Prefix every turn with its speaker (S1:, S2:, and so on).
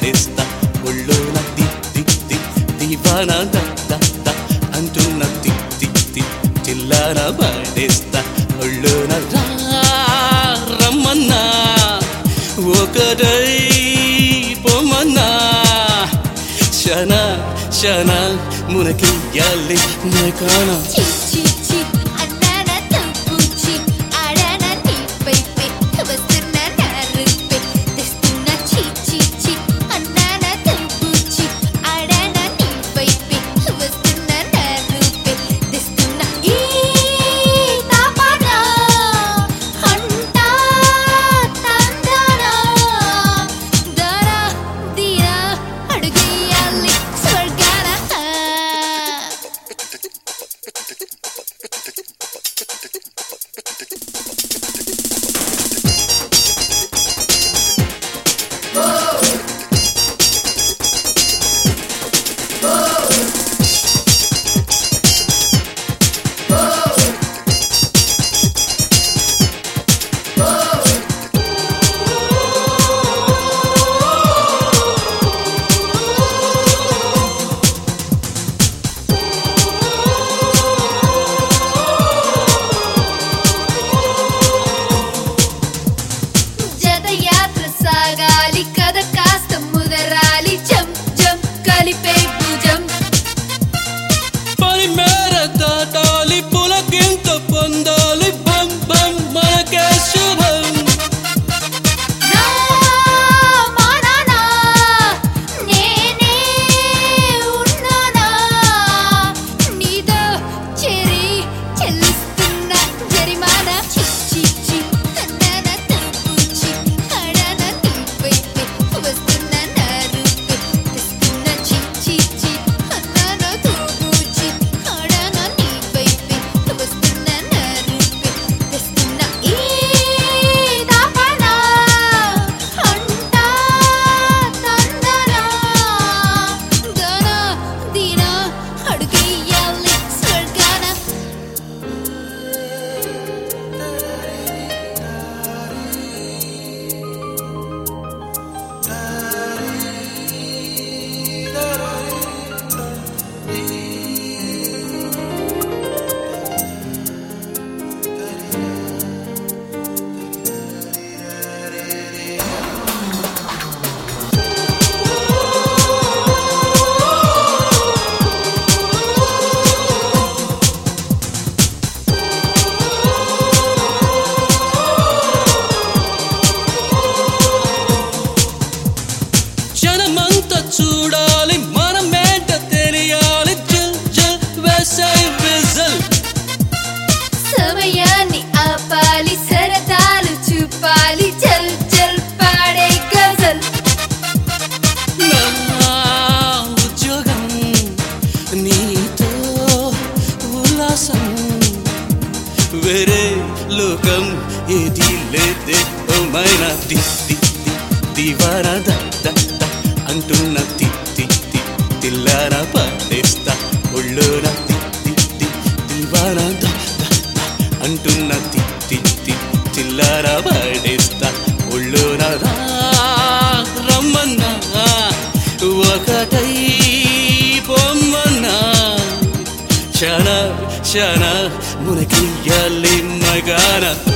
S1: పడేస్తా ఒళ్ళోన ది ది ది దివానా ద ద ద అంటున్న తి తి తి చిల్లాన పడేస్తా ఒళ్ళోన రా రమ్మన్నా ఒకటై పొమ్మన్నా శన శన మునకియ్యాలి మకానా
S2: చి చి చి అన్నాన తప్పుచి ఆడాన నీపై పై వస్తున్న నరుపై తెస్తున్న చి చి చి అన్నాన తప్పుచి ఆడాన నీపై పై వస్తున్న నరుపై తెస్తున్న ఈ తాపన హంటా తందన దర దిరా అడుగేయాలి స్వర్గాన జతయాత్ర సాగాలి కథ కాస్త ముదరాలి జం జం కలిపే భుజం
S1: పని మేర దాటాలి పులకింత పొందాలి బం బం మనకే శుభం
S2: నా మానానా నేనే ఉన్నానా నీతో చెరి చెల్లిస్తున్న జరిమానా చి చి చి అన్నాన తప్పుచి ఆడాన నీపై పై వస్తున్న నరుపై తెస్తున్న చి చి చి అన్నాన తప్పుచి ఆడాన నీపై పై వస్తున్న నరుపై తెస్తున్న ఈ దాపన హంటా తందన దన దిన అడుగేయాలి స్వర్గాన
S1: జనమంతా చూడాలి మనమేంట తెలియాలి జల్ జల్ వేసై విజల్
S2: సమయాన్ని ఆపాలి సరదాలు చూపాలి చల్ చల్ పాడే గజల్
S1: నా ఉద్యోగం నీతో ఉల్లాసం వేరే లోకం ఏది లేదే ఓ మైనా ది ది ది దివారా ద ద ద అంటున్న తి తి తి తిల్లారా పడేస్తా ఒళ్ళోన తి తి తి దివారా ద ద ద అంటున్న తి తి తి చిల్లారా పడేస్తా ఒళ్ళోన రా రమ్మన్నా ఒకటై పొమ్మన్నా క్షణ క్షణ మునకియ్యాలి మగాన